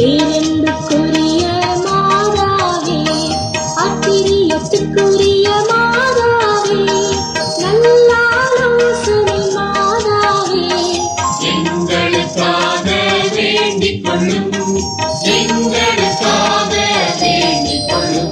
பேரன்புக்குரிய மாதாவே ஆச்சரியத்துக்குரிய மாதாவே நல்லாலோசனை மாதாவே எங்களுக்காக வேண்டிக் கொள்ளும் எங்களுக்காக வேண்டிக் கொள்ளும்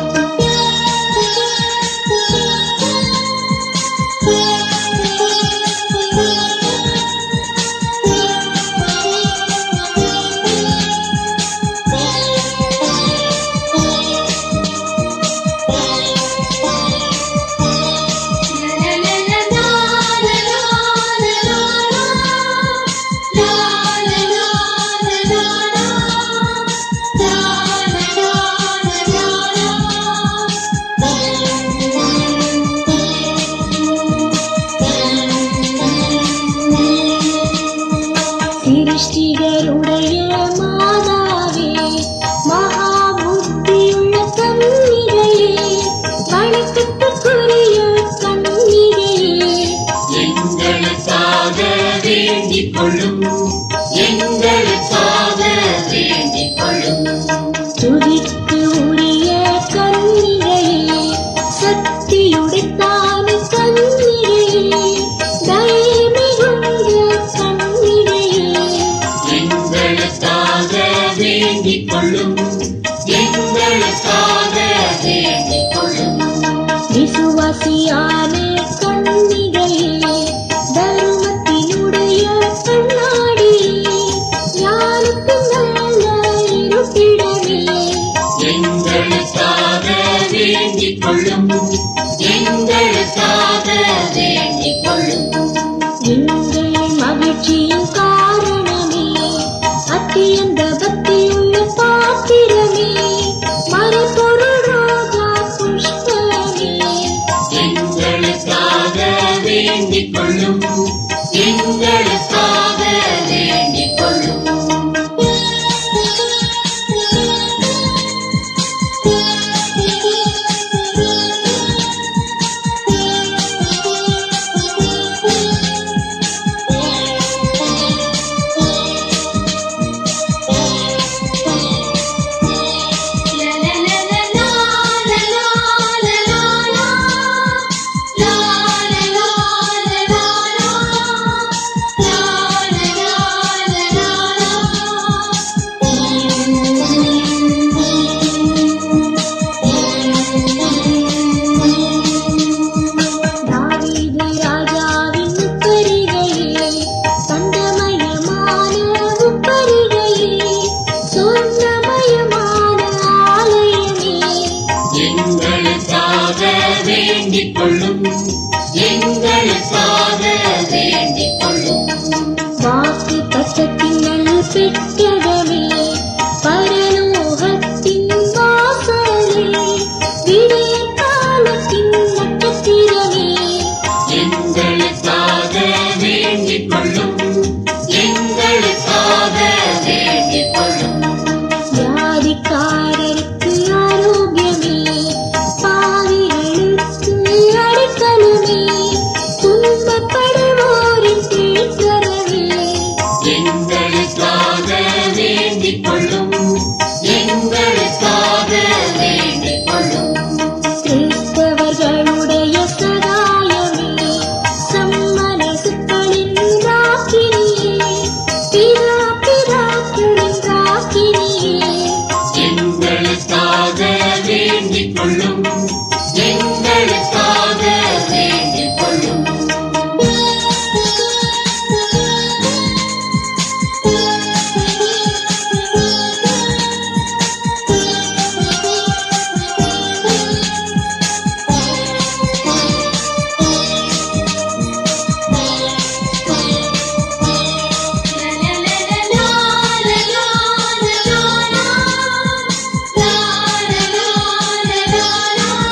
சிருஷ்டிகருடைய மாதாவே மகா புத்தியுள்ள கன்னிகையே வணக்கத்துக்குரிய கன்னிகையே எங்களுக்காக வேண்டிக் கொள்ளும் எங்களுக்காக வேண்டிக் கொள்ளும் துதிக்கு உரிய கன்னிகையே சக்தியுடைத்தான கன்னிகையே தயமிகுந்த கன்னிகையே எங்களுக்காக வேண்டிக் கொள்ளும் எங்களுக்காக வேண்டிக் கொள்ளும் விசுவாசியான கன்னிகையே தர்மத்தினுடைய கண்ணாடியே ஞானத்து நல்ல இருப்பிடமே எங்களுக்காக வேண்டிக் கொள்ளும் எங்களுக்காக வேண்டிக் கொள்ளும் எங்கள் மகிழ்ச்சியின் காரணமே அத்தியந்த பக்தியுள்ள பாத்திரமே மறைபொருள் ரோஜா புஷ்பமே எங்களுக்காக வேண்டிக் கொள்ளும் எங்களுக்காக வேண்டிக் கொள்ளும் தாவீது ராஜாவின் உப்பரிகையே தந்தமயமான உப்பரிகையே சொர்ணமயமான ஆலயமே எங்களுக்காக வேண்டிக் கொள்ளும் எங்களுக்காக வேண்டிக் கொள்ளும் வாக்கு தத்தத்தின் நல் பெட்டகமே பரலோகத்தின் வாசலே விடிய காலத்தின் நட்சத்திரமே எங்களுக்காக வேண்டிக் கொள்ளும் எங்களுக்காக வேண்டிக் கொள்ளும் வியாதிக்காரருக்கு ஆரோக்கியமே பாவிகளுக்கு அடைக்கலமே துன்பப்படுவோரின் கீழ்த்தரவே எங்களுக்காக வேண்டிக் கொள்ளும் எங்களுக்காக வேண்டிக் கொள்ளும் கிறிஸ்தவர்களுடைய சகாயமே சம்மனசுக்களின் ராக்கினியே பிதா பிதாக்களின் ராக்கினியே எங்களுக்காக வேண்டிக் கொள்ளும் எங்களுக்காக வேண்டிக் கொள்ளும் la la la la la la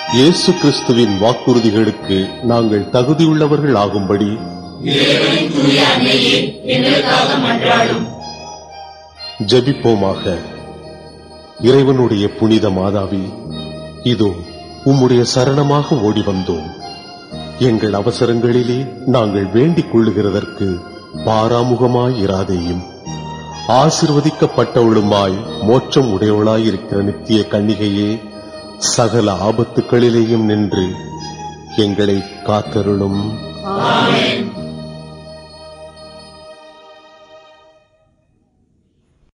இயேசு கிறிஸ்துவின் வாக்குறுதிகளுக்கு நாங்கள் தகுதியுள்ளவர்கள் ஆகும்படி இறைவனின் தூய அன்னையே எங்களுக்காக மன்றாடும் ஜெபிப்போமாக இறைவனுடைய புனித மாதாவி இதோ உம்முடைய சரணமாக ஓடி வந்தோம் எங்கள் அவசரங்களிலே நாங்கள் வேண்டிக் கொள்ளுகிறதற்கு பாராமுகமாய் இராதேயும் ஆசிர்வதிக்கப்பட்டவளுமாய் மோட்சம் உடையவளாயிருக்கிற நித்திய கன்னிகையே சகல ஆபத்துக்களிலேயும் நின்று எங்களை காத்தருளும் ஆமென்